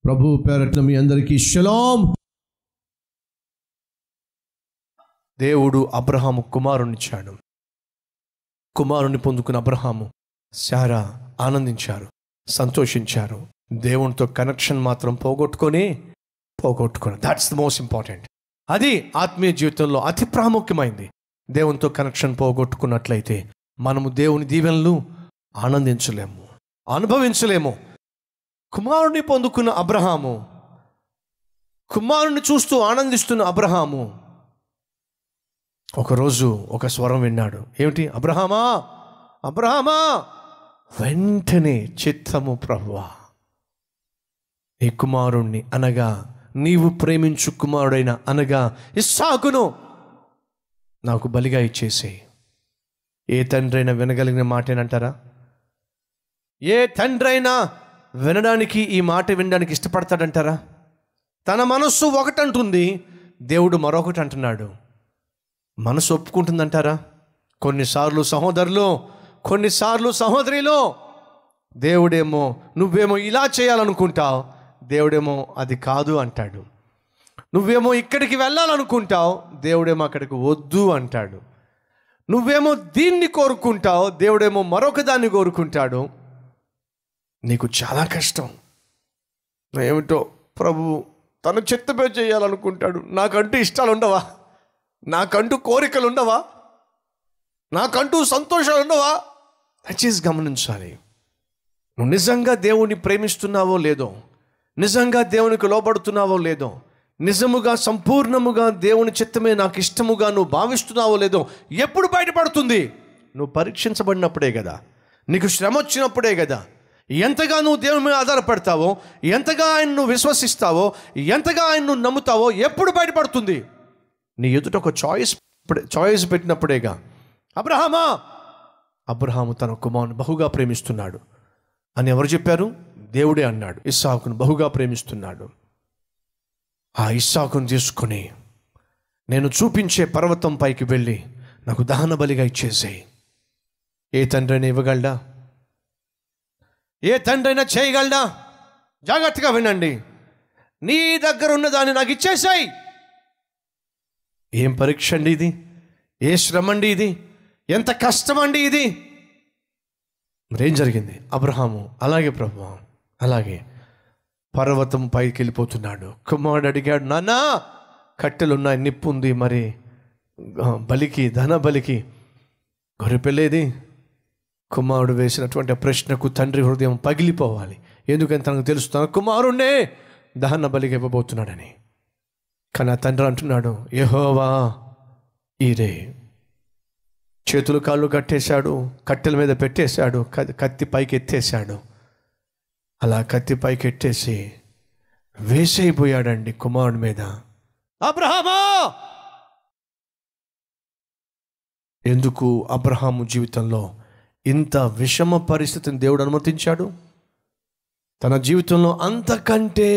ప్రభు పేరట్ల మీ అందరికీ షలాం దేవుడు అబ్రహాము కుమారునిచ్చాడు కుమారుని పొందుకున్న అబ్రహాము శారా ఆనందించారు సంతోషించారు దేవునితో కనెక్షన్ మాత్రం పోగొట్టుకొని పోగొట్టుకున్నారు దాట్స్ ద మోస్ట్ ఇంపార్టెంట్ అది ఆత్మీయ జీవితంలో అతి ప్రాముఖ్యమైంది దేవునితో కనెక్షన్ పోగొట్టుకున్నట్లయితే మనము దేవుని దీవెనలు ఆనందించలేము అనుభవించలేము కుమారుని పొందుకున్న అబ్రహాము కుమారుని చూస్తూ ఆనందిస్తున్న అబ్రహాము ఒకరోజు ఒక స్వరం విన్నాడు ఏమిటి అబ్రహామా అబ్రహామా వెంటనే చిత్తము ప్రభువా ఈ కుమారుణ్ణి అనగా నీవు ప్రేమించు కుమారుడైన అనగా ఇస్సాకును నాకు బలిగా ఇచ్చేసే ఏ తండ్రి అయినా వినగలిగిన మాటేనంటారా ఏ తండ్రి అయినా వినడానికి ఈ మాట వినడానికి ఇష్టపడతాడంటారా తన మనస్సు ఒకటంటుంది దేవుడు మరొకటి అంటున్నాడు మనసు ఒప్పుకుంటుందంటారా కొన్నిసార్లు సహోదరులు కొన్నిసార్లు సహోదరిలో దేవుడేమో నువ్వేమో ఇలా చేయాలనుకుంటావు దేవుడేమో అది కాదు అంటాడు నువ్వేమో ఇక్కడికి వెళ్ళాలనుకుంటావు దేవుడేమో అక్కడికి వద్దు అంటాడు నువ్వేమో దీన్ని కోరుకుంటావు దేవుడేమో మరొక దాన్ని కోరుకుంటాడు నీకు చాలా కష్టం ఏమిటో ప్రభు తన చిత్తపే చేయాలనుకుంటాడు నాకంటూ ఇష్టాలు ఉండవా నాకంటూ కోరికలు ఉండవా నాకంటూ సంతోషాలు ఉండవా దయచేసి గమనించాలి నువ్వు నిజంగా దేవుణ్ణి ప్రేమిస్తున్నావో లేదో నిజంగా దేవునికి లోబడుతున్నావో లేదో నిజముగా సంపూర్ణముగా దేవుని చిత్తమే నాకు ఇష్టముగా నువ్వు భావిస్తున్నావో లేదో ఎప్పుడు బయటపడుతుంది నువ్వు పరీక్షించబడినప్పుడే కదా నీకు శ్రమ వచ్చినప్పుడే కదా ఎంతగా నువ్వు దేవుని మీద ఆధారపడతావో ఎంతగా ఆయన నువ్వు విశ్వసిస్తావో ఎంతగా ఆయన నువ్వు నమ్ముతావో ఎప్పుడు బయటపడుతుంది నీ ఎదుట ఒక చాయిస్ చాయిస్ పెట్టినప్పుడేగా అబ్రహామా అబ్రహాము తన కుమారుని బహుగా ప్రేమిస్తున్నాడు అని ఎవరు చెప్పారు దేవుడే అన్నాడు ఇస్సాకును బహుగా ప్రేమిస్తున్నాడు ఆ ఇస్సాకును తీసుకొని నేను చూపించే పర్వతం పైకి వెళ్ళి నాకు దహన బలిగా ఇచ్చేసేయి ఏ తండ్రైనా ఇవ్వగలడా ఏ తండ్రైనా చేయగలడా జాగ్రత్తగా వినండి నీ దగ్గర ఉన్న దాన్ని నాకు ఇచ్చేసాయి ఏం పరీక్ష అండి ఇది ఏ శ్రమ అండి ఇది ఎంత కష్టం అండి ఇది మరేం జరిగింది అబ్రహాము అలాగే ప్రభు అలాగే పర్వతం పైకి వెళ్ళిపోతున్నాడు కుమారుడు అడిగాడు నాన్న కట్టెలున్నాయి నిప్పు ఉంది మరి ఆ, బలికి ధన బలికి గొర్రెపెళ్ళేది కుమారుడు వేసినటువంటి ఆ ప్రశ్నకు తండ్రి హృదయం పగిలిపోవాలి ఎందుకని తనకు తెలుసు తన కుమారుణ్ణే దహన బలికి ఇవ్వబోతున్నాడని కానీ ఆ తండ్రి అంటున్నాడు యెహోవా ఈరే చేతులు కాళ్ళు కట్టేశాడు కట్టెల మీద పెట్టేశాడు క- కత్తి పైకి ఎత్తేశాడు అలా కత్తి పైకి ఎట్టేసి వేసైపోయాడండి కుమారుడి మీద అబ్రహామా ఎందుకు అబ్రహాము జీవితంలో ఇంత విషమ పరిస్థితిని దేవుడు అనుమతించాడు తన జీవితంలో అంతకంటే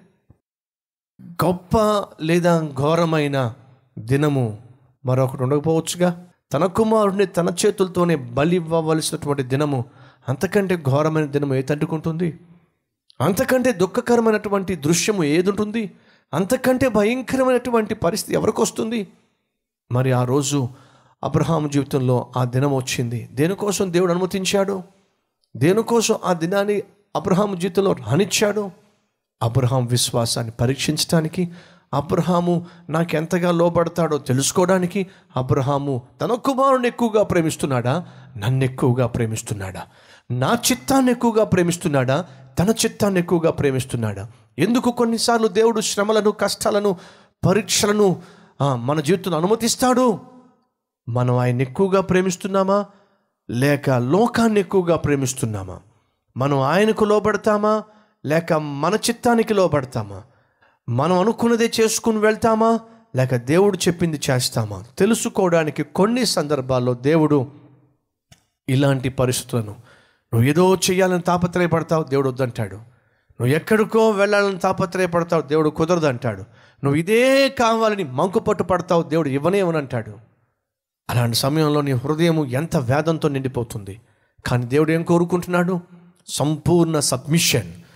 గొప్ప లేదా ఘోరమైన దినము మరొకటి ఉండకపోవచ్చుగా తన కుమారుడిని తన చేతులతోనే బలి ఇవ్వవలసినటువంటి దినము అంతకంటే ఘోరమైన దినము ఏ తండ్రికుంటుంది అంతకంటే దుఃఖకరమైనటువంటి దృశ్యము ఏది ఉంటుంది అంతకంటే భయంకరమైనటువంటి పరిస్థితి ఎవరికి వస్తుంది మరి ఆ రోజు అబ్రహాం జీవితంలో ఆ దినం వచ్చింది దేనికోసం దేవుడు అనుమతించాడు దేనికోసం ఆ దినాన్ని అబ్రహాం జీవితంలో రానిచ్చాడు అబ్రహాం విశ్వాసాన్ని పరీక్షించడానికి అబ్రహాము నాకెంతగా లోబడతాడో తెలుసుకోవడానికి అబ్రహాము తన కుమారుని ఎక్కువగా ప్రేమిస్తున్నాడా నన్ను ఎక్కువగా ప్రేమిస్తున్నాడా నా చిత్తాన్ని ఎక్కువగా ప్రేమిస్తున్నాడా తన చిత్తాన్ని ఎక్కువగా ప్రేమిస్తున్నాడా ఎందుకు కొన్నిసార్లు దేవుడు శ్రమలను కష్టాలను పరీక్షలను ఆ, మన జీవితంలో అనుమతిస్తాడు మనం ఆయన ఎక్కువగా ప్రేమిస్తున్నామా లేక లోకాన్ని ఎక్కువగా ప్రేమిస్తున్నామా మనం ఆయనకు లోబడతామా లేక మన చిత్తానికి లోబడతామా మనం అనుకున్నదే చేసుకుని వెళ్తామా లేక దేవుడు చెప్పింది చేస్తామా తెలుసుకోవడానికి కొన్ని సందర్భాల్లో దేవుడు ఇలాంటి పరిస్థితులను నువ్వు ఏదో చేయాలని తాపత్రయపడతావు దేవుడు వద్దంటాడు నువ్వు ఎక్కడికో వెళ్ళాలని తాపత్రయపడతావు దేవుడు కుదరదంటాడు నువ్వు ఇదే కావాలని మంకు పట్టు పడతావు దేవుడు ఇవ్వనే ఇవ్వనంటాడు అలాంటి సమయంలో నీ హృదయం ఎంత వేదంతో నిండిపోతుంది కానీ దేవుడు ఏం కోరుకుంటున్నాడు సంపూర్ణ సబ్మిషన్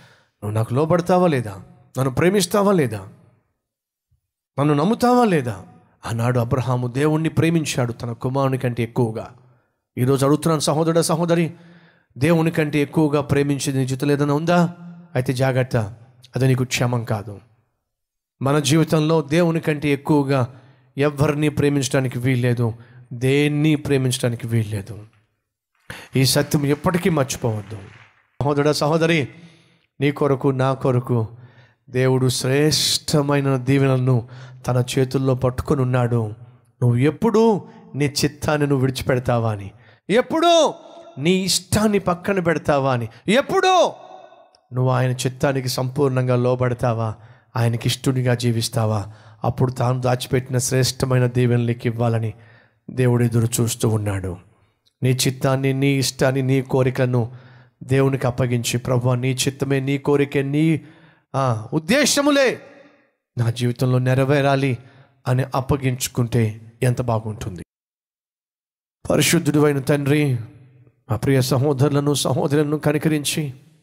నువ్వు నాకు లోబడతావా లేదా నన్ను ప్రేమిస్తావా లేదా నన్ను నమ్ముతావా లేదా ఆనాడు అబ్రహాము దేవుణ్ణి ప్రేమించాడు తన కుమారుని కంటే ఎక్కువగా ఈరోజు అడుగుతున్నాను సహోదరుడ సహోదరి దేవుని కంటే ఎక్కువగా ప్రేమించేది నీ జీవితంలో ఏదైనా ఉందా అయితే జాగ్రత్త అది నీకు క్షమం కాదు మన జీవితంలో దేవుని కంటే ఎక్కువగా ఎవరిని ప్రేమించడానికి వీల్లేదు దేన్ని ప్రేమించడానికి వీల్లేదు ఈ సత్యం ఎప్పటికీ మర్చిపోవద్దు సహోదర సహోదరి నీ కొరకు నా కొరకు దేవుడు శ్రేష్టమైన దీవెనలను తన చేతుల్లో పట్టుకొని ఉన్నాడు నువ్వు ఎప్పుడు నీ చిత్తాన్ని నువ్వు విడిచిపెడతావా అని ఎప్పుడు నీ ఇష్టాన్ని పక్కన పెడతావా అని ఎప్పుడు నువ్వు ఆయన చిత్తానికి సంపూర్ణంగా లోబడతావా ఆయనకి ఇష్టునిగా జీవిస్తావా అప్పుడు తాను దాచిపెట్టిన శ్రేష్టమైన దీవెనలకి ఇవ్వాలని దేవుడు ఎదురు చూస్తూ ఉన్నాడు నీ చిత్తాన్ని నీ ఇష్టాన్ని నీ కోరికను దేవునికి అప్పగించి ప్రభు నీ చిత్తమే నీ కోరికే నీ ఆ, ఉద్దేశములే నా జీవితంలో నెరవేరాలి అని అప్పగించుకుంటే ఎంత బాగుంటుంది పరిశుద్ధుడు అయిన తండ్రి మా ప్రియ సహోదరులను సహోదరులను కనికరించి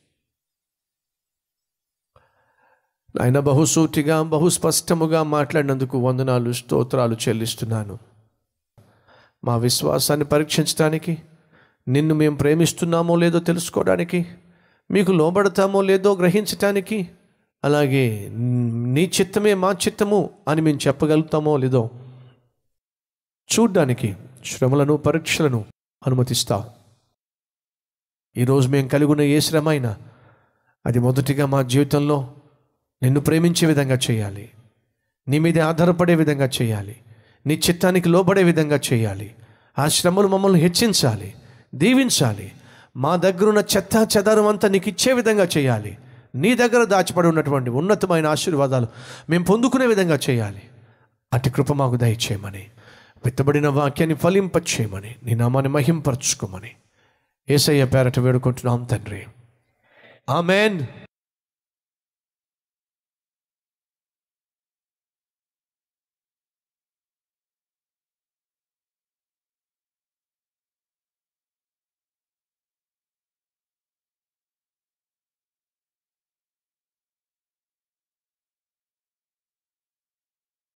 ఆయన బహుసూటిగా బహుస్పష్టముగా మాట్లాడినందుకు వందనాలు స్తోత్రాలు చెల్లిస్తున్నాను మా విశ్వాసాన్ని పరీక్షించడానికి నిన్ను మేము ప్రేమిస్తున్నామో లేదో తెలుసుకోవడానికి మీకు లోబడతామో లేదో గ్రహించటానికి అలాగే నీ చిత్తమే మా చిత్తము అని మేము చెప్పగలుగుతామో లేదో చూడ్డానికి శ్రమలను పరీక్షలను అనుమతిస్తావు ఈరోజు మేము కలిగి ఉన్న ఏ శ్రమ అయినా అది మొదటిగా మా జీవితంలో నిన్ను ప్రేమించే విధంగా చేయాలి నీ మీద ఆధారపడే విధంగా చేయాలి నీ చిత్తానికి లోబడే విధంగా చేయాలి ఆ శ్రమలు మమ్మల్ని హెచ్చించాలి దీవించాలి మా దగ్గరున్న చెత్త చెదారం అంతా నీకు ఇచ్చే విధంగా చేయాలి నీ దగ్గర దాచిపడి ఉన్నటువంటి ఉన్నతమైన ఆశీర్వాదాలు మేము పొందుకునే విధంగా చేయాలి అటు కృప మాకు దయచేయమని విత్తబడిన వాక్యాన్ని ఫలింపచేయమని నీ నామాన్ని మహింపరచుకోమని ఏసయ్య పేరట వేడుకుంటున్నాం తండ్రి ఆమెన్